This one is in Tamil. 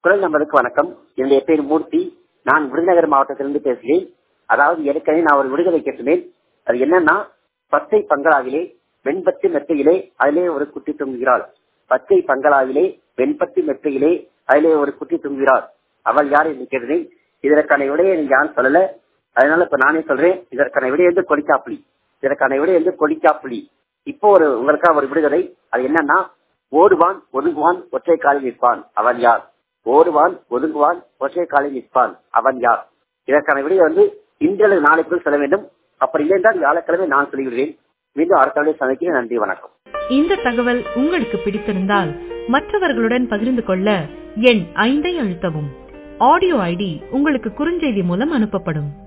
குரல் நம்பருக்கு வணக்கம் என்னுடைய பேர் மூர்த்தி நான் விருதுநகர் மாவட்டத்திலிருந்து பேசுகிறேன் அதாவது ஏற்கனவே நான் ஒரு விடுதலை கேட்டுனேன் அது என்னன்னா பச்சை பங்களாவிலே வெண்பத்து மெத்தையிலே அதிலே ஒரு குட்டி தூங்குகிறாள் பச்சை பங்களாவிலே வெண்பத்து மெத்தையிலே அதிலே ஒரு குட்டி தூங்குகிறாள் அவள் யார் என்று கேட்டேன் இதற்கான விடையை நீங்க யாரும் சொல்லல அதனால இப்ப நானே சொல்றேன் இதற்கான விடை வந்து கொடிக்காப்புளி இதற்கான விடை வந்து கொடிக்காப்புளி இப்போ ஒரு உங்களுக்காக ஒரு விடுதலை அது என்னன்னா ஓடுவான் ஒதுங்குவான் ஒற்றை காலில் நிற்பான் அவன் யார் ஓடுவான் ஒதுங்குவான் ஒற்றை காலில் நிற்பான் அவன் யார் இதற்கான விடையை வந்து இன்று அல்லது நாளைக்குள் சொல்ல வேண்டும் அப்படி இல்லை என்றால் வியாழக்கிழமை நான் சொல்லிவிடுவேன் மீண்டும் அடுத்த சந்திக்கிறேன் நன்றி வணக்கம் இந்த தகவல் உங்களுக்கு பிடித்திருந்தால் மற்றவர்களுடன் பகிர்ந்து கொள்ள எண் ஐந்தை அழுத்தவும் ஆடியோ ஐடி உங்களுக்கு குறுஞ்செய்தி மூலம் அனுப்பப்படும்